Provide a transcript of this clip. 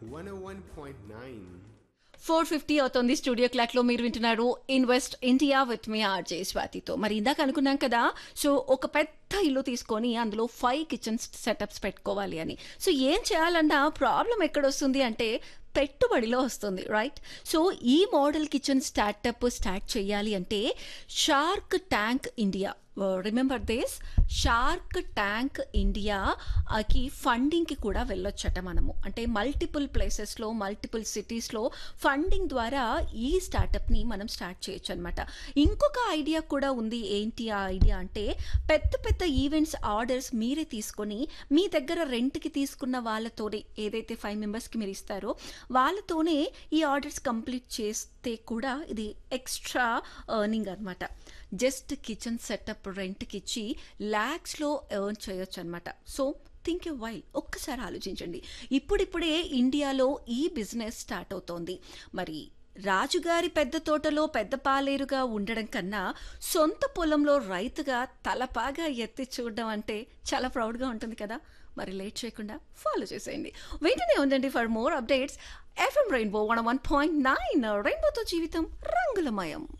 101.9. Four fifty అవుతుంది studio clock లో మీరు వింటున్నారు ఇన్వెస్ట్ ఇండియా విత్ మీ ఆర్జే స్వాతితో మరి ఇందాక అనుకున్నాం కదా సో ఒక పెద్ద ఇల్లు తీసుకొని అందులో ఫైవ్ కిచెన్ సెటప్స్ పెట్టుకోవాలి అని సో ఏం చేయాలన్నా ప్రాబ్లం ఎక్కడ వస్తుంది అంటే పెట్టుబడిలో వస్తుంది రైట్ సో ఈ మోడల్ కిచెన్ స్టార్టప్ స్టార్ట్ చేయాలి అంటే shark tank India remember this shark tank ఇండియాకి ఫండింగ్కి కూడా వెళ్ళొచ్చట మనము అంటే మల్టిపుల్ ప్లేసెస్లో మల్టిపుల్ సిటీస్లో ఫండింగ్ ద్వారా ఈ స్టార్టప్ని మనం స్టార్ట్ చేయొచ్చు అనమాట ఇంకొక ఐడియా కూడా ఉంది ఏంటి ఆ ఐడియా అంటే పెద్ద పెద్ద ఈవెంట్స్ ఆర్డర్స్ మీరే తీసుకొని మీ దగ్గర రెంట్కి తీసుకున్న వాళ్ళతోనే ఏదైతే ఫైవ్ మెంబర్స్కి మీరు ఇస్తారో వాళ్ళతోనే ఈ ఆర్డర్స్ కంప్లీట్ చేస్తే కూడా ఇది ఎక్స్ట్రా ఎర్నింగ్ అనమాట జస్ట్ కిచెన్ సెటప్ రెంట్కి ఇచ్చి ల్యాక్స్లో ఎర్న్ చేయొచ్చు అనమాట సో థింక్ యూ వైల్ ఒక్కసారి ఆలోచించండి ఇప్పుడిప్పుడే ఇండియాలో ఈ బిజినెస్ స్టార్ట్ అవుతోంది మరి రాజుగారి పెద్ద తోటలో పెద్ద పాలేరుగా ఉండడం కన్నా సొంత పొలంలో రైతుగా తలపాగా ఎత్తి చూడడం అంటే చాలా ప్రౌడ్గా ఉంటుంది కదా మరి లేట్ చేయకుండా ఫాలో చేసేయండి వెంటనే ఉండండి for more updates FM rainbow one one point nine రెయిన్బోతో జీవితం రంగులమయం